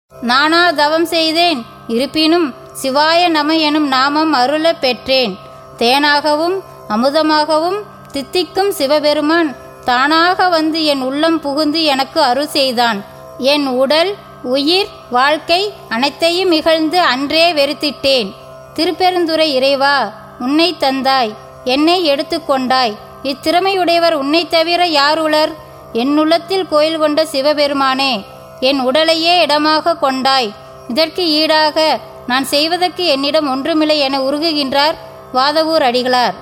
நானா தவம் செய்தேன் இருப்பினும் சிவாய நம எனும் நாமம் அருளப் பெற்றேன் தேனாகவும் அமுதமாகவும் தித்திக்கும் சிவபெருமான் தானாக வந்து என் உள்ளம் புகுந்து எனக்கு அருள் செய்தான் என் உடல் உயிர் வாழ்க்கை அனைத்தையும் இகழ்ந்து அன்றே வெறுத்திட்டேன் திருப்பெருந்துறை இறைவா உன்னை தந்தாய் என்னை எடுத்துக்கொண்டாய் இத்திறமையுடையவர் உன்னைத் தவிர யார் உளர் என் உள்ளத்தில் கோயில் கொண்ட சிவபெருமானே என் உடலையே இடமாக கொண்டாய் இதற்கு ஈடாக நான் செய்வதற்கு என்னிடம் ஒன்றுமில்லை என உருகுகின்றார் வாதவூர் அடிகளார்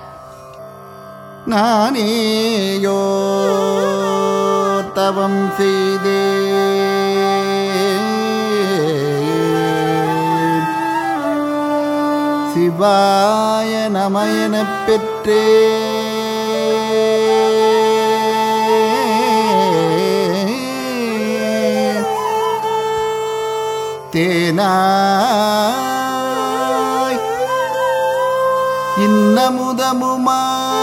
நானேயோ தவம் செய்தே சிவாய நமயனப் பெற்றே தேனாய் இன்னமுதமுமா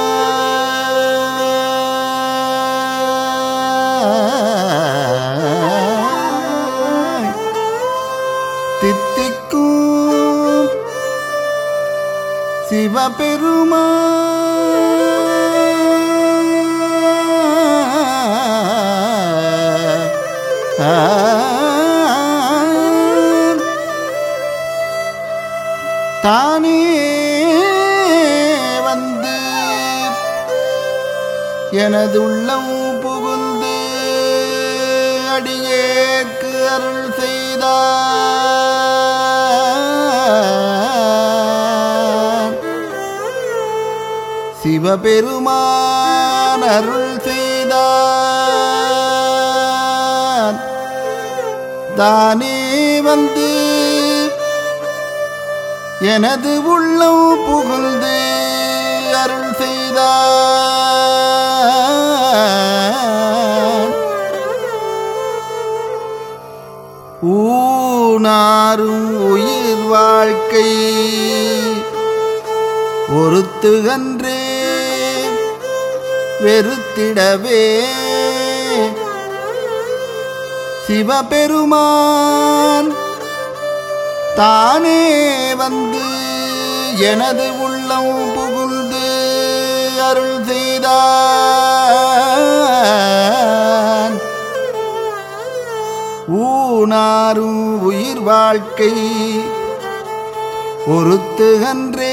தித்திக்கும் சிவபெருமா தானே வந்து எனது உள்ளம் புகுந்து அடியேற்கு அருள் செய்தார் சிவபெருமான் அருள் செய்தார் தானே வந்து எனது உள்ளம் புகழ்ந்து அருள் செய்தார் ஊனாரும் உயிர் வாழ்க்கை ஒருத்துகன்றே வெறுத்திடவே சிவபெருமான் தானே வந்து எனது உள்ளம் புகுந்து அருள் செய்தான் ஊனாரும் உயிர் வாழ்க்கை ஒருத்துகன்றே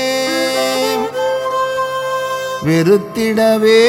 வெறுத்திடவே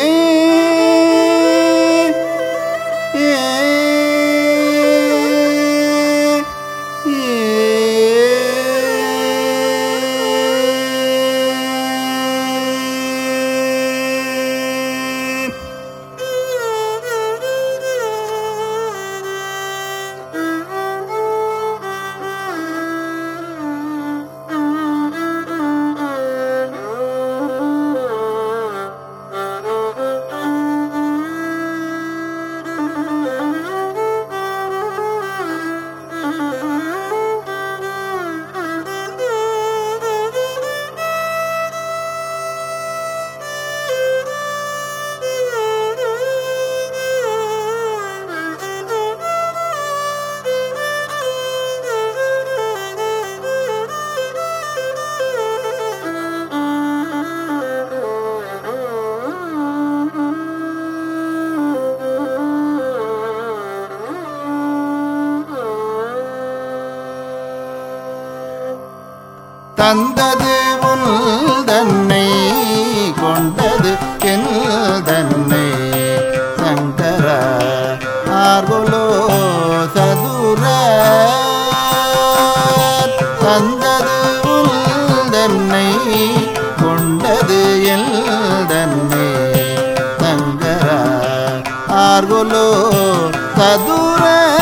தந்தது உன் தன்னை கொண்டது என் தன்னை சங்கர ஆர்வலோ சதுர தந்தது உன் தன்னை கொண்டது என் தன்னை சங்கர ஆர்வலோ சதுர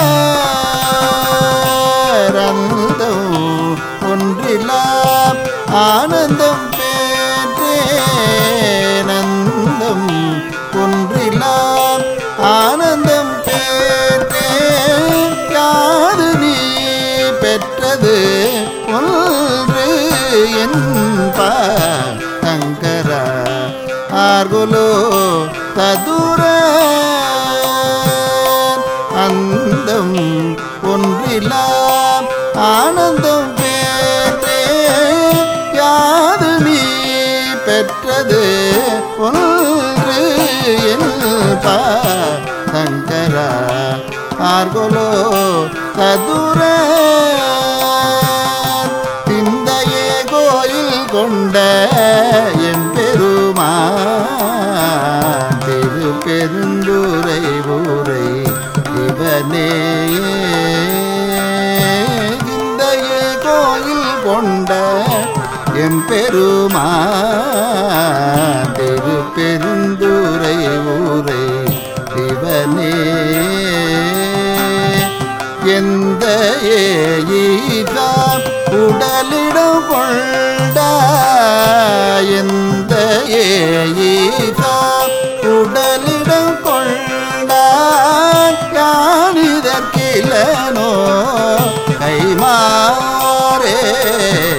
ரந்தம் ஒன்றிலா ஆனந்தம் பேற்றேனந்தம் ஒன்றிலா ஆனந்தம் பேற்றேன் யாது நீ பெற்றது ஒன்று என்பா சங்கர ஆர்குலோ சதுர அந்தம் ஒன்றிலா ஆனந்தம் பேற்றே யாது நீ பெற்றது ஒன்று என்பா சங்கரா ஆர்கொலோ சதுர சிந்தையே கோயில் கொண்ட எம்பெருமா திரு பெருந்துரை ஊரை இவனே சிந்தையே கோயில் கொண்ட எம்பெருமா திரு பெருந்துரை ஊரை சிவனே எந்த ஏஈசா உடலிடம் கொண்ட எந்த ஏஈசா உடலிடம் கொண்ட யானிதற்கிலனோ கைமாறே